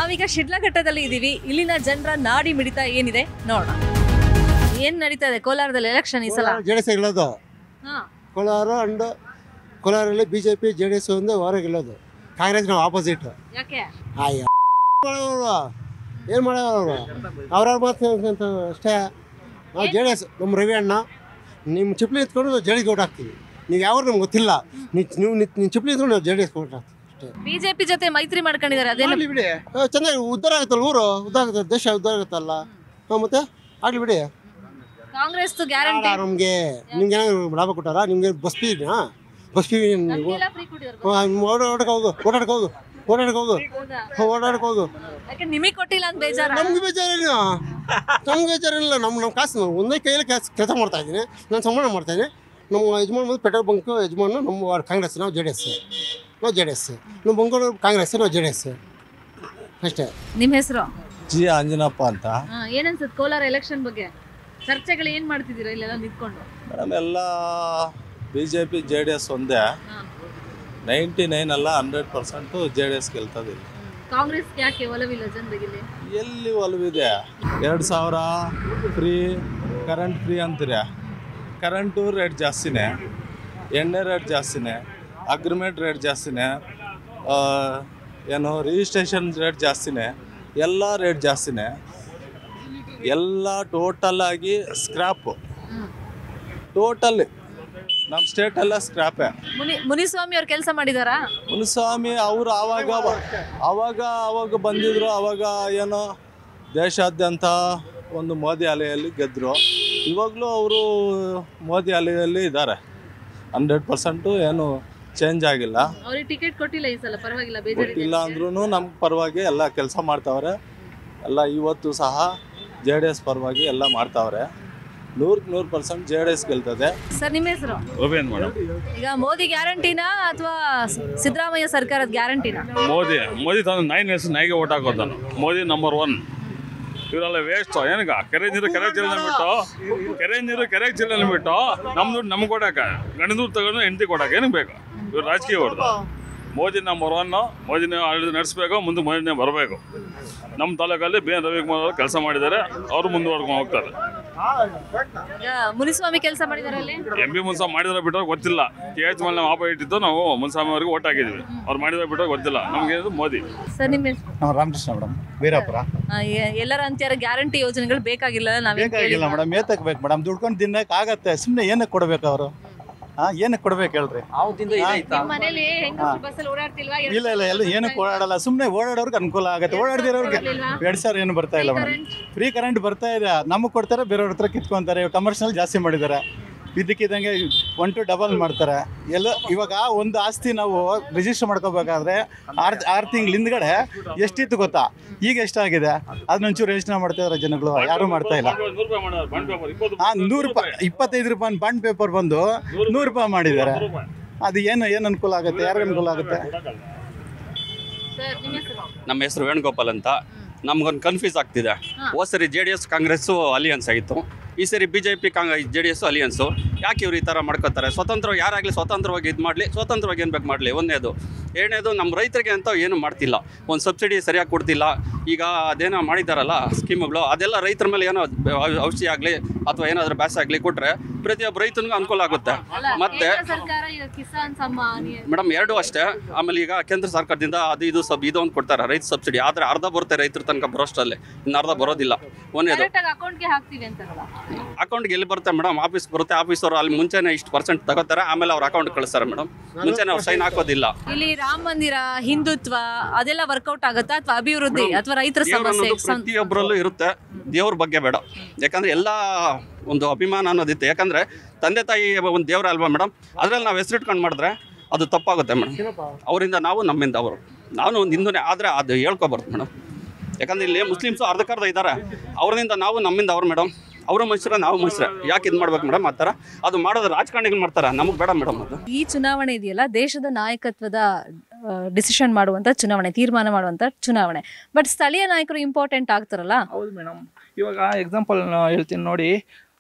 ನಾವೀಗ ಶಿಡ್ಲಘಟ್ಟದಲ್ಲಿ ಇದ್ದೀವಿ ಇಲ್ಲಿನ ಜನರ ನಾಡಿ ಮಿಡಿತ ಏನಿದೆ ನೋಡೋಣ ಏನ್ ನಡೀತಾ ಇದೆ ಕೋಲಾರದಲ್ಲಿ ಎಲೆಕ್ಷನ್ ಈ ಸಲ ಜೆ ಡಿ ಎಸ್ ಗೆಲ್ಲೋದು ಹಾ. ಕೋಲಾರ ಅಂಡ್ ಕೋಲಾರಲ್ಲಿ B J P J D S ಒಂದು ಹೊರ ಗೆಲ್ಲೋದು ಕಾಂಗ್ರೆಸ್ ನಾವು ಆಪೋಸಿಟ್ ಯಾಕೆ ಅಯ್ಯ ಮಾಡೋರು ಏನು ಮಾಡೋರು ಅವ್ರವ್ರ ಮಾತು ಅಂತ ಅಷ್ಟೇ ನಾವು ಜೆ ಡಿ ಎಸ್ ನಮ್ಮ ರವಿ ಅಣ್ಣ ನಿಮ್ಮ ಚಿಪ್ಲಿ ಎತ್ಕೊಂಡು ಜೆ ಡಿ ಎಸ್ ಓಟ್ ಹಾಕ್ತೀವಿ ನೀವು ಯಾವ ನಮ್ಗೆ ಗೊತ್ತಿಲ್ಲ ನೀವು ನೀವು ನಿಮ್ಮ ಚಿಪ್ಲಿ ಎತ್ಕೊಂಡು ನಾವು ಜೆ ಡಿ ಎಸ್ ಓಟ್ ಹಾಕ್ತೀವಿ ಅಷ್ಟೇ ಬಿಜೆಪಿ ಜೊತೆ ಮೈತ್ರಿ ಮಾಡ್ಕೊಂಡಿದ್ದಾರೆ ಅದೇನು ಆಗ್ಲಿ ಬಿಡಿ ಆ, ಚೆನ್ನಾಗಿ ಉದ್ಧಾರ ಆಗುತ್ತಲ್ಲ ಊರು ಉದ್ಧಾರ ಆಗುತ್ತೆ ದೇಶ ಉದ್ಧಾರ ಆಗುತ್ತಲ್ಲ ಹಾಂ ಮತ್ತೆ ಆಗಲಿ ಬಿಡಿ ಕಾಂಗ್ರೆಸ್ ಗ್ಯಾರಂಟಿ ನಮಗೆ ನಿಮ್ಗೆ ಏನಾದ್ರು ಲಾಭ ಕೊಟ್ಟಾರ ನಿಮ್ಗೆ ಬಸ್ ಫೀನಾ ಬಸ್ ಫೀ ನೀವು ಓಡಾಡಕ್ಕೆ ಹೋಗು ಓಡಾಡಕ್ಕೆ ಹೋಗು ಓಡಾಡಕ್ಕೆ ಹೋಗು ಹ್ಮ್, ಓಡಾಡಕ್ಕೆ ಹೋಗು ಯಾಕೆ ನಿಮಗೆ ಕೊಟ್ಟಿಲ್ಲ ಅಂತ ಬೇಜಾರ ನಮ್ಗೆ ಬೇಜಾರಿಲ್ಲ ನಮ್ಗೆ ಬೇಜಾರಿಲ್ಲ ನಮ್ಮ ನಮ್ಮ ಕಾಸು ನಾವು ಒಂದೇ ಕೈಯಲ್ಲಿ ಕೆಲಸ ಕೆಲಸ ಮಾಡ್ತಾ ಇದ್ದೀನಿ ನಾನು ಸಂಬಳ ಮಾಡ್ತಾ ಇದ್ದೀನಿ ನಮ್ಮ ಯಜಮಾನ್ ಬಂದು ಪೆಟ್ರೋಲ್ ಬಂಕ್ ಯಜಮಾನ ನಮ್ಮ ಕಾಂಗ್ರೆಸ್ ನಾವು ಜೆ ಡಿ ಎಸ್ ನಾವು ಜೆ ಡಿ ಎಸ್ ನಮ್ಮ ಬಂಗೋರು ಕಾಂಗ್ರೆಸ್ ನಾವು ಜೆ ಡಿ ಎಸ್ ಅಷ್ಟೇ ನಿಮ್ಮ ಹೆಸರು ಜಿ ಅಂಜನಪ್ಪ ಅಂತ ಏನನ್ಸುತ್ತೆ ಕೋಲಾರ ಎಲೆಕ್ಷನ್ ಬಗ್ಗೆ ಚರ್ಚೆಗಳು ಏನ್ ಮಾಡ್ತಿದ್ದೀರಾ ಇಲ್ಲೆಲ್ಲ ನಿಂತ್ಕೊಂಡು ಮೇಡಮ್ ಎಲ್ಲ B J P J D S ಒಂದೇ ನೈಂಟಿ ನೈನ್ ಅಲ್ಲ hundred percent J D S ಗೆಲ್ತದೆ ಇಲ್ಲಿ. ಕಾಂಗ್ರೆಸ್ ಯಾಕೆ ಒಲವಿಲ್ಲ ಜನರಿಗೆ ಇಲ್ಲಿ ಎಲ್ಲಿ ಒಲವಿದೆ ಎರಡು ಸಾವಿರ ಫ್ರೀ ಕರೆಂಟ್ ಫ್ರೀ ಅಂತೀರ ಕರೆಂಟು ರೇಟ್ ಜಾಸ್ತಿನೇ ಎಣ್ಣೆ ರೇಟ್ ಜಾಸ್ತಿನೇ ಅಗ್ರಿಮೆಂಟ್ ರೇಟ್ ಜಾಸ್ತಿನೇ ಆ, ಏನು ರಿಜಿಸ್ಟ್ರೇಷನ್ ರೇಟ್ ಜಾಸ್ತಿನೇ ಎಲ್ಲ ರೇಟ್ ಜಾಸ್ತಿನೇ ಎಲ್ಲ ಟೋಟಲ್ ಆಗಿ ಸ್ಕ್ರ್ಯಾಪು ಟೋಟಲ್ ನಮ್ಮ ಸ್ಟೇಟೆಲ್ಲ ಸ್ಕ್ರ್ಯಾಪೇ ಮುನಿ ಮುನಿಸ್ವಾಮಿ ಅವ್ರು ಕೆಲಸ ಮಾಡಿದಾರಾ ಮುನಿಸ್ವಾಮಿ ಅವರು ಆವಾಗ ಅವಾಗ ಅವಾಗ ಬಂದಿದ್ರು ಅವಾಗ ಏನೋ ದೇಶಾದ್ಯಂತ ಒಂದು ಮೋದಿ ಅಲೆಯಲ್ಲಿ ಗೆದ್ದರು ಇವಾಗಲೂ ಅವರು ಮೋದಿ ಅಲೆಯಲ್ಲಿ ಇದ್ದಾರೆ ಹಂಡ್ರೆಡ್ ಪರ್ಸೆಂಟು ಏನು ಚೇಂಜ್ ಆಗಿಲ್ಲ ಅವ್ರಿಗೆ ಟಿಕೆಟ್ ಕೊಟ್ಟಿಲ್ಲ ಈ ಸಲ ಪರವಾಗಿಲ್ಲ ಬೇಜಾರಿದೆ ಗೊತ್ತಿಲ್ಲ ಅಂದ್ರೂ ನಮ್ಮ ಪರವಾಗಿ ಎಲ್ಲ ಕೆಲಸ ಮಾಡ್ತಾವ್ರೆ ಎಲ್ಲ ಇವತ್ತು ಸಹ ಜೆ ಡಿ ಎಸ್ ಪರವಾಗಿ ಎಲ್ಲ ಮಾಡ್ತಾವ್ರೆ ನೂರಕ್ಕೆ ನೂರು ಪರ್ಸೆಂಟ್ ಜೆ ಡಿ ಎಸ್ ಗೆಲ್ತದೆ ಸರ್ ನಿಮ್ಮ ಹೆಸರು ಒಬೇನ್ ಮೇಡಮ್ ಈಗ ಮೋದಿ ಗ್ಯಾರಂಟಿನಾ ಅಥವಾ ಸಿದ್ದರಾಮಯ್ಯ ಸರ್ಕಾರದ ಗ್ಯಾರಂಟಿನಾ ಮೋದಿ ಮೋದಿ ತಂದು ನೈನ್ ಇಯರ್ಸ್ ನಾಯಿಗೆ ಓಟ್ ಹಾಕೋದು ನಾನು ಮೋದಿ ನಂಬರ್ ಒನ್ ಇವರೆಲ್ಲ ವೇಸ್ಟ್ ಏನಗ ಕೆರೆ ನೀರು ಕೆರೆ ಚೆಲ್ಲ ಬಿಟ್ಟು ಕೆರೆ ನೀರು ಕೆರೆ ಚೆಲ್ಲ ಬಿಟ್ಟು ನಮ್ ದುಡ್ಡು ನಮ್ಗೆ ಕೊಡಾಕ ಗಂಡ ದುಡ್ಡು ತಗೊಂಡು ಹೆಂಡತಿ ಕೊಡಾಕ ಏನಕ್ಕೆ ಬೇಕು ಇವ್ರು ರಾಜಕೀಯ ಹೊಡೆದು ಮೋದಿ ನಂಬರ್ ಒನ್ ಮೋದಿನ ಆಡಳಿತ ನಡೆಸಬೇಕು ಮುಂದೆ ಮೋದಿನೇ ಬರಬೇಕು ನಮ್ಮ ತಾಲೂಕಲ್ಲಿ ಬಿ ಎನ್ ರವಿಕುಮಾರ್ ಅವರು ಕೆಲಸ ಮಾಡಿದ್ದಾರೆ ಅವರು ಮುಂದುವರ್ಕೊಂಡು ಹೋಗ್ತಾರೆ ಈಗ ಮುನಿಸ್ವಾಮಿ ಕೆಲಸ ಮಾಡಿದಾರೆ ಅಲ್ಲಿ ಎಂ ಪಿ ಮುನ್ಸಾ ಮಾಡಿದ್ರೆ ಬಿಟ್ಟರೆ ಗೊತ್ತಿಲ್ಲ ಕೆ ಎಚ್ ಮೇಲೆ ನಾವು ಆಪ ಇಟ್ಟಿದ್ದು ನಾವು ಮುನ್ಸ್ವಾಮಿ ಅವ್ರಿಗೆ ಓಟ್ ಹಾಕಿದ್ವಿ ಅವ್ರು ಮಾಡಿದ್ರೆ ಬಿಟ್ಟರೆ ಗೊತ್ತಿಲ್ಲ ನಮಗೆ ಮೋದಿ ಸರ್ ನಿಮ್ಮ ಹೆಸರು ನಮ್ಮ ರಾಮಕೃಷ್ಣ ಮೇಡಮ್ ವೀರಾಪುರ ಆ, ಎ- ಎಲ್ಲರ ಅಂತ್ಯಾರ ಗ್ಯಾರಂಟಿ ಯೋಜನೆಗಳು ಬೇಕಾಗಿಲ್ಲ ನಾವೇನ್ ಬೇಕಾಗಿಲ್ಲ ಮೇಡಮ್ ಏತಕ್ಕೆ ಬೇಕು ಮೇಡಮ್ ದುಡ್ಕೊಂಡು ತಿನ್ನಕ್ಕೆ ಆಗತ್ತೆ ಸುಮ್ಮನೆ ಏನಕ್ಕೆ ಕೊಡ್ಬೇಕು ಅವರು ಹಾ ಏನಕ್ಕೆ ಕೊಡ್ಬೇಕು ಹೇಳ್ರಿ ನಿಮ್ಮ ಮನೇಲಿ ಹೆಂಗಸರು ಬಸ್ಸಲ್ಲಿ ಓಡಾಡ್ತಿಲ್ವಾ ಇಲ್ಲ ಇಲ್ಲ ಎಲ್ಲ ಏನಕ್ಕೆ ಓಡಾಡಲ್ಲ ಸುಮ್ಮನೆ ಓಡಾಡೋರ್ಗೆ ಅನುಕೂಲ ಆಗತ್ತೆ ಓಡಾಡ್ದಿರೋರ್ಗೆ ಎರಡು ಸಾವಿರ ಏನು ಬರ್ತಾ ಇಲ್ಲ ಮೇಡಮ್ ಫ್ರೀ ಕರೆಂಟ್ ಬರ್ತಾ ಇದೆ ನಮಗೆ ಕೊಡ್ತಾರೆ ಬೇರೆಯವ್ರ ಹತ್ರ ಕಿತ್ಕೊಂತಾರೆ ಕಮರ್ಷಿಯಲ್ ಜಾಸ್ತಿ ಮಾಡಿದ್ದಾರೆ ಇದಕ್ಕಿದ್ದಂಗೆ ಒನ್ ಟು ಡಬಲ್ ಮಾಡ್ತಾರೆ ಎಲ್ಲ ಇವಾಗ ಒಂದು ಆಸ್ತಿ ನಾವು ರಿಜಿಸ್ಟರ್ ಮಾಡ್ಕೋಬೇಕಾದ್ರೆ ಆರು ಆರು ತಿಂಗಳ ಹಿಂದ್ಗಡೆ ಎಷ್ಟಿತ್ತು ಗೊತ್ತಾ ಈಗ ಎಷ್ಟಾಗಿದೆ ಅದನ್ನೊಂಚೂರು ಯೋಚನೆ ಮಾಡ್ತಾ ಇದ್ದಾರೆ ಜನಗಳು ಯಾರೂ ಮಾಡ್ತಾ ಇಲ್ಲ ನೂರು ರೂಪಾಯಿ ಮಾಡಿದ್ದಾರೆ ಬಾಂಡ್ ಪೇಪರ್ ಇಪ್ಪತ್ತು ಆ ನೂರು ರೂಪಾಯಿ ಇಪ್ಪತ್ತೈದು ರೂಪಾಯಿ ಬಾಂಡ್ ಪೇಪರ್ ಬಂದು ನೂರು ರೂಪಾಯಿ ಮಾಡಿದ್ದಾರೆ ಅದು ಏನು ಏನು ಅನುಕೂಲ ಆಗುತ್ತೆ ಯಾರಿಗೆ ಅನುಕೂಲ ಆಗುತ್ತೆ ಸರ್ ನಿಮ್ಮ ಹೆಸರು ನಮ್ಮ ಹೆಸರು ವೇಣುಗೋಪಾಲ್ ಅಂತ ನಮ್ಗೊಂದು ಕನ್ಫ್ಯೂಸ್ ಆಗ್ತಿದೆ ಹೋದ ಸರಿ J D S Congress alliance ಆಗಿತ್ತು ಈ ಸರಿ B J P Congress J D S alliance ಯಾಕೆ ಇವ್ರು ಈ ಥರ ಮಾಡ್ಕೋತಾರೆ ಸ್ವತಂತ್ರ ಯಾರಾಗಲಿ ಸ್ವತಂತ್ರವಾಗಿ ಇದು ಮಾಡಲಿ ಸ್ವತಂತ್ರವಾಗಿ ಏನು ಬೇಕು ಮಾಡಲಿ ಒಂದನೇದು ಎರಡನೇದು ನಮ್ಮ ರೈತರಿಗೆ ಅಂತ ಏನು ಮಾಡ್ತಿಲ್ಲ ಒಂದು ಸಬ್ಸಿಡಿ ಸರಿಯಾಗಿ ಕೊಡ್ತಿಲ್ಲ ಈಗ ಅದೇನೋ ಮಾಡಿದಾರಲ್ಲ ಸ್ಕೀಮ್ಗಳು ಅದೆಲ್ಲ ರೈತರ ಮೇಲೆ ಏನೋ ಔ- ಔಷಧಿ ಆಗಲಿ ಅಥವಾ ಏನಾದರೂ ಬ್ಯಾಸ ಆಗಲಿ ಕೊಟ್ಟರೆ ಪ್ರತಿಯೊಬ್ಬ ರೈತನಿಗೂ ಅನುಕೂಲ ಆಗುತ್ತೆ ಅಲ್ಲ, ಮತ್ತೆ ಕೇಂದ್ರ ಸರ್ಕಾರ ಈಗ ಕಿಸಾನ್ ಸಮ್ಮಾನ್ ಮೇಡಮ್ ಎರಡು ಅಷ್ಟೇ ಆಮೇಲೆ ಈಗ ಕೇಂದ್ರ ಸರ್ಕಾರದಿಂದ ಅದು ಇದು ಸಬ್ ಇದು ಒಂದು ಕೊಡ್ತಾರೆ ರೈತ ಸಬ್ಸಿಡಿ ಆದರೆ ಅರ್ಧ ಬರುತ್ತೆ ರೈತರ ತನಕ ಬರೋಷ್ಟರಲ್ಲಿ ಇನ್ನು ಅರ್ಧ ಬರೋದಿಲ್ಲ ಒಂದೇದು ಡೈರೆಕ್ಟ್ ಆಗಿ ಅಕೌಂಟ್ಗೆ ಹಾಕ್ತೀವಿ ಅಂತಾರಲ್ಲ ಅಕೌಂಟ್ಗೆ ಎಲ್ಲಿ ಬರುತ್ತೆ ಮೇಡಮ್ ಆಫೀಸ್ ಬರುತ್ತೆ ಆಫೀಸ್ ಅವರು ಅಲ್ಲಿ ಮುಂಚೆನೇ ಇಷ್ಟು ಪರ್ಸೆಂಟ್ ತಗೋತಾರೆ ಆಮೇಲೆ ಅವ್ರ ಅಕೌಂಟ್ ಕಳಿಸ್ತಾರೆ ಮೇಡಮ್ ಮುಂಚೆನೇ ಅವ್ರು ಸೈನ್ ಹಾಕೋದಿಲ್ಲ ಇಲ್ಲಿ ರಾಮ ಮಂದಿರ ಹಿಂದುತ್ವ ಅದೆಲ್ಲ ವರ್ಕೌಟ್ ಆಗುತ್ತಾ ಅಥವಾ ಅಭಿವೃದ್ಧಿ ಅಥವಾ ರೈತರ ದೇವ್ರು ಸಮಸ್ಯೆ ಅನ್ನೋದು ಪ್ರತಿಯೊಬ್ಬರಲ್ಲೂ ಇರುತ್ತೆ ದೇವ್ರ ಬಗ್ಗೆ ಬೇಡ ಯಾಕಂದ್ರೆ ಎಲ್ಲ ಒಂದು ಅಭಿಮಾನ ಅನ್ನೋದಿತ್ತು ಯಾಕಂದ್ರೆ ತಂದೆ ತಾಯಿ ಒಂದು ದೇವ್ರ ಅಲ್ವಾ ಮೇಡಮ್ ಅದ್ರಲ್ಲಿ ನಾವು ಹೆಸರಿಟ್ಕೊಂಡು ಮಾಡಿದ್ರೆ ಅದು ತಪ್ಪಾಗುತ್ತೆ ಮೇಡಮ್ ಅವರಿಂದ ನಾವು ನಮ್ಮಿಂದ ಅವರು ನಾನು ಒಂದು ಹಿಂದೂನೇ ಆದರೆ ಅದು ಹೇಳ್ಕೊಬಾರ್ದು ಮೇಡಮ್ ಯಾಕಂದ್ರೆ ಇಲ್ಲಿ ಮುಸ್ಲಿಮ್ಸು ಅರ್ಧಕ್ಕರ್ಧ ಇದ್ದಾರೆ ಅವರಿಂದ ನಾವು ನಮ್ಮಿಂದ ಅವ್ರು ಮೇಡಮ್ ಅವರು ಮನುಷ್ಯರ ನಾವು ಮನುಷ್ಯರ ಯಾಕೆ ಇದು ಮಾಡ್ಬೇಕು ಮೇಡಮ್ ಆ ಥರ ಅದು ಮಾಡೋದು ರಾಜಕಾರಣಿಗಳು ಮಾಡ್ತಾರೆ ನಮಗೆ ಬೇಡ ಮೇಡಮ್ ಅದು ಈ ಚುನಾವಣೆ ಇದೆಯಲ್ಲ ದೇಶದ ನಾಯಕತ್ವದ ಡಿಸಿಷನ್ ಮಾಡುವಂತ ಚುನಾವಣೆ ತೀರ್ಮಾನ ಮಾಡುವಂತ ಚುನಾವಣೆ ಬಟ್ ಸ್ಥಳೀಯ ನಾಯಕರು ಇಂಪಾರ್ಟೆಂಟ್ ಆಗ್ತಾರಲ್ಲ ಹೌದು ಮೇಡಮ್ ಇವಾಗ ಎಕ್ಸಾಂಪಲ್ ಹೇಳ್ತೀನಿ ನೋಡಿ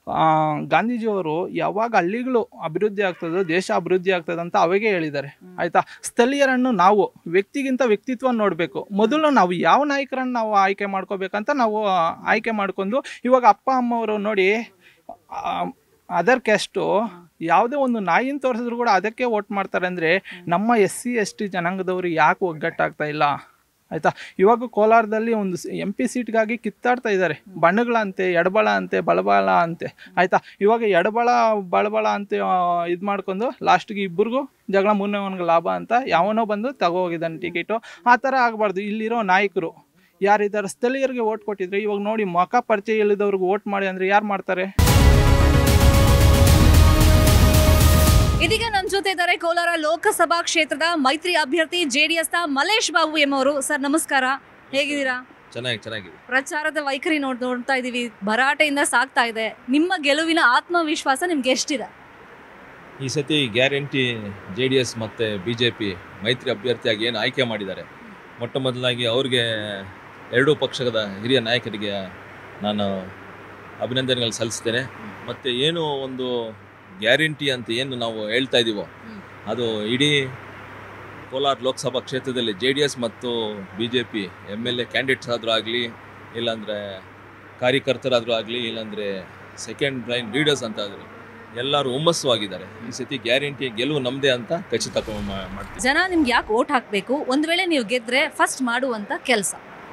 ಆ, ಗಾಂಧೀಜಿಯವರು ಯಾವಾಗ ಹಳ್ಳಿಗಳು ಅಭಿವೃದ್ಧಿ ಆಗ್ತದೋ ದೇಶ ಅಭಿವೃದ್ಧಿ ಆಗ್ತದೆ ಅಂತ ಅವಾಗೇ ಹೇಳಿದ್ದಾರೆ ಆಯ್ತಾ ಸ್ಥಳೀಯರನ್ನು ನಾವು ವ್ಯಕ್ತಿಗಿಂತ ವ್ಯಕ್ತಿತ್ವ ನೋಡಬೇಕು ಮೊದಲು ನಾವು ಯಾವ ನಾಯಕರನ್ನು ನಾವು ಆಯ್ಕೆ ಮಾಡ್ಕೋಬೇಕಂತ ನಾವು ಆ, ಆಯ್ಕೆ ಮಾಡ್ಕೊಂಡು ಇವಾಗ ಅಪ್ಪ ಅಮ್ಮವರು ನೋಡಿ ಅದರ್ ಕ್ಯಾಸ್ಟು ಯಾವುದೇ ಒಂದು ನಾಯಿನ ತೋರಿಸಿದ್ರು ಕೂಡ ಅದಕ್ಕೆ ವೋಟ್ ಮಾಡ್ತಾರೆ ಅಂದರೆ ನಮ್ಮ ಎಸ್ ಸಿ ಎಸ್ ಟಿ ಜನಾಂಗದವರು ಯಾಕೆ ಒಗ್ಗಟ್ಟಾಗ್ತಾ ಇಲ್ಲ ಆಯಿತಾ ಇವಾಗ ಕೋಲಾರದಲ್ಲಿ ಒಂದು ಎಂ ಪಿ ಸೀಟ್ಗಾಗಿ ಕಿತ್ತಾಡ್ತಾ ಇದ್ದಾರೆ ಬಣ್ಣಗಳಂತೆ ಎಡಬಳ ಅಂತೆ ಬಳಬಳ ಅಂತೆ ಆಯಿತಾ ಇವಾಗ ಎಡಬಳ ಬಳಬಳ ಅಂತ ಇದು ಮಾಡ್ಕೊಂಡು ಲಾಸ್ಟ್ಗೆ ಇಬ್ಬರಿಗೂ ಜಗಳ ಮೂರನೇವನಿಗೆ ಲಾಭ ಅಂತ ಯಾವನೋ ಬಂದು ತಗೋ ಹೋಗಿದ್ದಾನೆ ಟಿಕೆಟು ಆ ಥರ ಆಗಬಾರ್ದು ಇಲ್ಲಿರೋ ನಾಯಕರು ಯಾರಿದ್ದಾರೆ ಸ್ಥಳೀಯರಿಗೆ ಓಟ್ ಕೊಟ್ಟಿದ್ರೆ ಇವಾಗ ನೋಡಿ ಮಕ ಪರಿಚಯ ಇಲ್ಲದವ್ರಿಗೆ ಓಟ್ ಮಾಡಿ ಅಂದರೆ ಯಾರು ಮಾಡ್ತಾರೆ ಇದೀಗ ನನ್ನ ಜೊತೆ ಇದ್ದಾರೆ ಕೋಲಾರ ಲೋಕಸಭಾ ಕ್ಷೇತ್ರದ ಮೈತ್ರಿ ಅಭ್ಯರ್ಥಿ ಜೆಡಿಎಸ್ ನ ಮಲೇಶ್ ಬಾಬು ಎಂಬವರು ಸರ್ ನಮಸ್ಕಾರ ಹೇಗಿದ್ದೀರಾ ಚೆನ್ನಾಗಿ ಚೆನ್ನಾಗಿದೆ ಪ್ರಚಾರದ ವೈಖರಿ ನೋಡ್ ನೋಡ್ತಾ ಇದೀವಿ ಭರಾಟೆಯಿಂದ ಸಾಗ್ತಾ ಇದೆ ನಿಮ್ಮ ಗೆಲುವಿನ ಆತ್ಮವಿಶ್ವಾಸ ನಿಮ್ಗೆ ಎಷ್ಟಿದೆ ಈ ಸತಿ ಗ್ಯಾರಂಟಿ ಜೆ ಡಿ ಎಸ್ ಮತ್ತು ಬಿ ಜೆ ಪಿ ಮೈತ್ರಿ ಅಭ್ಯರ್ಥಿಯಾಗಿ ಏನು ಆಯ್ಕೆ ಮಾಡಿದ್ದಾರೆ ಮೊಟ್ಟ ಮೊದಲಾಗಿ ಅವ್ರಿಗೆ ಎರಡೂ ಪಕ್ಷದ ಹಿರಿಯ ನಾಯಕರಿಗೆ ನಾನು ಅಭಿನಂದನೆಗಳು ಸಲ್ಲಿಸ್ತೇನೆ ಮತ್ತು ಏನು ಒಂದು ಗ್ಯಾರಂಟಿ ಅಂತ ಏನು ನಾವು ಹೇಳ್ತಾ ಇದ್ದೀವೋ ಅದು ಇಡೀ ಕೋಲಾರ ಲೋಕಸಭಾ ಕ್ಷೇತ್ರದಲ್ಲಿ ಜೆ ಡಿ ಎಸ್ ಮತ್ತು B J P M L A candidates ಆದರೂ ಆಗಲಿ ಇಲ್ಲಾಂದರೆ ಕಾರ್ಯಕರ್ತರಾದರೂ ಆಗಲಿ ಇಲ್ಲಾಂದರೆ ಸೆಕೆಂಡ್ ಲೈನ್ ಲೀಡರ್ಸ್ ಅಂತ ಆದರೂ ಎಲ್ಲರೂ ಹುಮ್ಮಸ್ವಾಗಿದ್ದಾರೆ ಈ ಸತಿ ಗ್ಯಾರಂಟಿ ಗೆಲುವು ನಮ್ಮದೇ ಅಂತ ಖಚಿತ ಮಾ- ಮಾಡ್ತೀನಿ ಜನ ನಿಮ್ಗೆ ಯಾಕೆ ಓಟ್ ಹಾಕ್ಬೇಕು ಒಂದ್ ವೇಳೆ ನೀವು ಗೆದ್ರೆ ಫಸ್ಟ್ ಮಾಡುವಂತ ಕೆಲಸ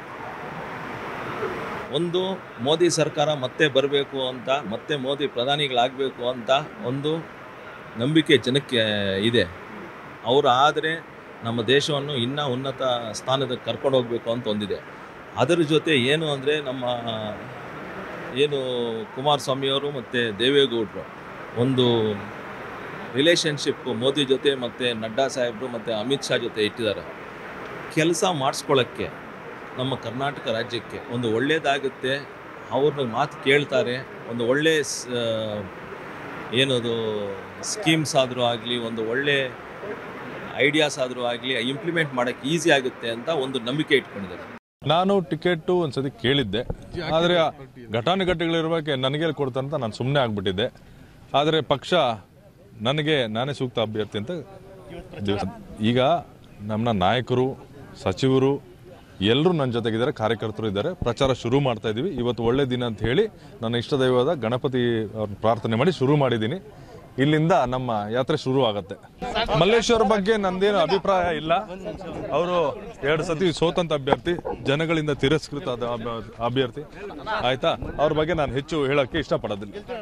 ಒಂದು ಮೋದಿ ಸರ್ಕಾರ ಮತ್ತೆ ಬರಬೇಕು ಅಂತ ಮತ್ತೆ ಮೋದಿ ಪ್ರಧಾನಿಗಳಾಗಬೇಕು ಅಂತ ಒಂದು ನಂಬಿಕೆ ಜನಕ್ಕೆ ಇದೆ ಅವರು ಆದರೆ ನಮ್ಮ ದೇಶವನ್ನು ಇನ್ನೂ ಉನ್ನತ ಸ್ಥಾನಕ್ಕೆ ಕರ್ಕೊಂಡು ಹೋಗಬೇಕು ಅಂತ ಒಂದಿದೆ ಅದರ ಜೊತೆ ಏನು ಅಂದರೆ ನಮ್ಮ ಏನು ಕುಮಾರಸ್ವಾಮಿಯವರು ಮತ್ತು ದೇವೇಗೌಡರು ಒಂದು ರಿಲೇಷನ್ಶಿಪ್ ಮೋದಿ ಜೊತೆ ಮತ್ತು ನಡ್ಡಾ ಸಾಹೇಬರು ಮತ್ತು ಅಮಿತ್ ಶಾ ಜೊತೆ ಇಟ್ಟಿದ್ದಾರೆ ಕೆಲಸ ಮಾಡಿಸ್ಕೊಳ್ಳೋಕ್ಕೆ ನಮ್ಮ ಕರ್ನಾಟಕ ರಾಜ್ಯಕ್ಕೆ ಒಂದು ಒಳ್ಳೆಯದಾಗುತ್ತೆ ಅವ್ರನ್ನ ಮಾತು ಕೇಳ್ತಾರೆ ಒಂದು ಒಳ್ಳೆ ಸ್- ಏನದು ಸ್ಕೀಮ್ಸ್ ಆದರೂ ಆಗಲಿ ಒಂದು ಒಳ್ಳೆ ಐಡಿಯಾಸ್ ಆದರೂ ಆಗಲಿ ಇಂಪ್ಲಿಮೆಂಟ್ ಮಾಡೋಕ್ಕೆ ಈಸಿ ಆಗುತ್ತೆ ಅಂತ ಒಂದು ನಂಬಿಕೆ ಇಟ್ಕೊಂಡಿದ್ದಾರೆ ನಾನು ಟಿಕೆಟು ಒಂದ್ಸತಿ ಕೇಳಿದ್ದೆ ಆದರೆ ಘಟಾನುಘಟಿಗಳಿರುವಾಗ ನನಗೆ ಕೊಡ್ತಾರೆ ಅಂತ ನಾನು ಸುಮ್ಮನೆ ಆಗ್ಬಿಟ್ಟಿದ್ದೆ ಆದರೆ ಪಕ್ಷ ನನಗೆ ನಾನೇ ಸೂಕ್ತ ಅಭ್ಯರ್ಥಿ ಅಂತ ದಿವಸ ಈಗ ನಮ್ಮ ನಾಯಕರು ಸಚಿವರು ಎಲ್ಲರೂ ನನ್ನ ಜೊತೆಗಿದ್ದಾರೆ ಕಾರ್ಯಕರ್ತರು ಇದ್ದಾರೆ ಪ್ರಚಾರ ಶುರು ಮಾಡ್ತಾ ಇದ್ದೀವಿ ಇವತ್ತು ಒಳ್ಳೆ ದಿನ ಅಂತ ಹೇಳಿ ನನ್ನ ಇಷ್ಟ ದೈವದ ಗಣಪತಿ ಅವ್ರನ್ನ ಪ್ರಾರ್ಥನೆ ಮಾಡಿ ಶುರು ಮಾಡಿದ್ದೀನಿ ಇಲ್ಲಿಂದ ನಮ್ಮ ಯಾತ್ರೆ ಶುರು ಆಗತ್ತೆ ಮಲ್ಲೇಶ್ವರ ಬಗ್ಗೆ ನಂದೇನು ಅಭಿಪ್ರಾಯ ಇಲ್ಲ ಅವರು ಎರಡು ಸತಿ ಸೋತಂತ ಅಭ್ಯರ್ಥಿ ಜನಗಳಿಂದ ತಿರಸ್ಕೃತ ಅಭ್ಯರ್ಥಿ ಆಯ್ತಾ ಅವ್ರ ಬಗ್ಗೆ ನಾನು ಹೆಚ್ಚು ಹೇಳಕ್ಕೆ ಇಷ್ಟಪಡೋದಿಲ್ಲ